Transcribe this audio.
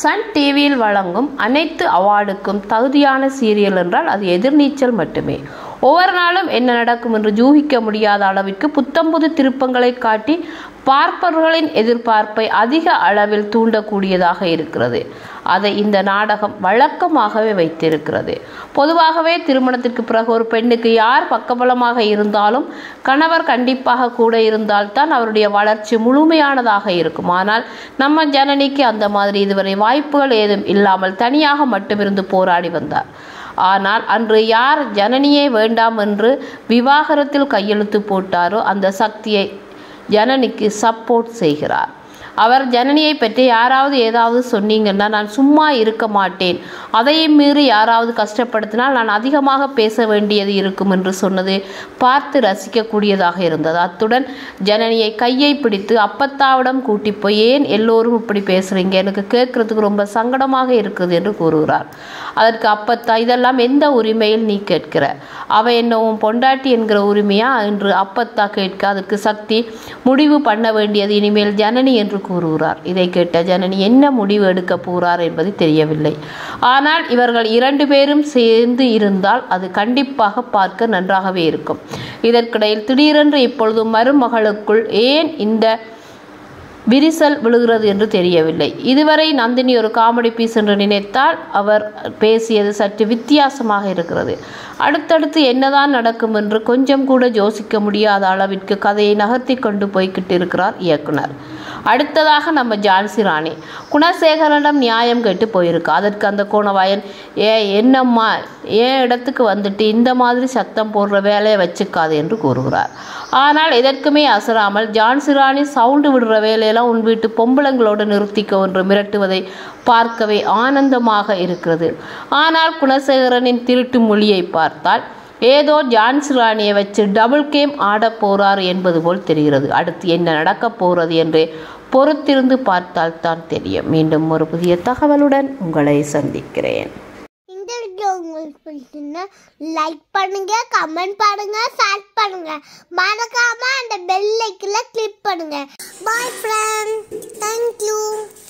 Sun டிவியில் வழங்கும் அனைத்து அவார்டுக்கும் தகுதியான சீரியல் என்றால் அது எதிர்நீச்சல் மட்டுமே ஒவ்வொரு நாளும் என்ன நடக்கும் என்று யூகிக்க முடியாத அளவிற்கு புத்தம்புது திருப்பங்களை காட்டி பார்ப்பவர்களின் எதிர்பார்ப்பை அதிக அளவில் தூண்டக்கூடியதாக இருக்கிறது அதை இந்த நாடகம் வழக்கமாகவே வைத்திருக்கிறது பொதுவாகவே திருமணத்திற்கு பிறகு ஒரு பெண்ணுக்கு யார் பக்கபலமாக இருந்தாலும் கணவர் கண்டிப்பாக கூட இருந்தால்தான் அவருடைய வளர்ச்சி முழுமையானதாக இருக்கும் ஆனால் நம்ம ஜனனிக்கு அந்த மாதிரி இதுவரை வாய்ப்புகள் ஏதும் இல்லாமல் தனியாக மட்டுமிருந்து போராடி வந்தார் ஆனால் அன்று யார் ஜனனியே வேண்டாம் என்று விவாகரத்தில் கையெழுத்து போட்டாரோ அந்த சக்தியை ஜனனிக்கு சப்போர்ட் செய்கிறார் அவர் ஜனனியை பற்றி யாராவது ஏதாவது சொன்னீங்கன்னா நான் சும்மா இருக்க மாட்டேன் அதையும் மீறி யாராவது கஷ்டப்படுத்தினால் நான் அதிகமாக பேச வேண்டியது இருக்கும் என்று சொன்னது பார்த்து ரசிக்கக்கூடியதாக இருந்தது அத்துடன் ஜனனியை கையை பிடித்து அப்பத்தாவிடம் கூட்டி போய் ஏன் எல்லோரும் இப்படி பேசுறீங்க எனக்கு கேட்கறதுக்கு ரொம்ப சங்கடமாக இருக்குது என்று கூறுகிறார் அதற்கு அப்பத்தா இதெல்லாம் எந்த உரிமையில் நீ கேட்கிற அவ என்ன உன் பொண்டாட்டி என்கிற உரிமையா என்று அப்பத்தா கேட்க அதற்கு சக்தி முடிவு பண்ண வேண்டியது இனிமேல் ஜனனி என்று கூறுகிறார் இதை கேட்ட ஜனனி என்ன முடிவு எடுக்க போகிறார் என்பது தெரியவில்லை ஆனால் இவர்கள் இரண்டு பேரும் சேர்ந்து இருந்தால் அது கண்டிப்பாக பார்க்க நன்றாகவே இருக்கும் இதற்கிடையில் திடீரென்று இப்பொழுது மருமகளுக்குள் ஏன் இந்த விரிசல் விழுகிறது என்று தெரியவில்லை இதுவரை நந்தினி ஒரு காமெடி பீஸ் என்று நினைத்தால் அவர் பேசியது சற்று வித்தியாசமாக இருக்கிறது அடுத்தடுத்து என்னதான் நடக்கும் என்று கொஞ்சம் கூட யோசிக்க முடியாத அளவிற்கு கதையை நகர்த்தி கொண்டு போய்கிட்டு இருக்கிறார் இயக்குனர் அடுத்ததாக நம்ம ஜான்சி ராணி குணசேகரனிடம் நியாயம் கேட்டு போயிருக்கு அதற்கு அந்த கோணவாயன் ஏ என்னம்மா ஏன் இடத்துக்கு வந்துட்டு இந்த மாதிரி சத்தம் போடுற வேலையை வச்சுக்காது என்று கூறுகிறார் ஆனால் எதற்குமே அசராமல் ஜான்சி ராணி சவுண்டு விடுற வேலையெல்லாம் உன் வீட்டு பொம்பளங்களோடு நிறுத்திக்கோ என்று மிரட்டுவதை பார்க்கவே ஆனந்தமாக இருக்கிறது ஆனால் குணசேகரனின் திருட்டு மொழியை பார்த்தால் ஏதோ ஜான்சி ராணியை வச்சு டபுள் கேம் ஆடப் போறார் என்பது போல் தெரிகிறது அடுத்து என்ன நடக்கப் போகிறது என்று பொறுத்திருந்து பார்த்தால் தான் தெரியும் மீண்டும் ஒரு புதிய தகவலுடன் உங்களை சந்திக்கிறேன் இந்த வீடியோ உங்களுக்கு பிடிச்சிருந்தா லைக் பண்ணுங்க கமெண்ட் பண்ணுங்க ஷேர் பண்ணுங்க மறக்காம அந்த பெல் ஐக்கன்ல கிளிக் பண்ணுங்க பாய் ஃப்ரெண்ட் தேங்க்யூ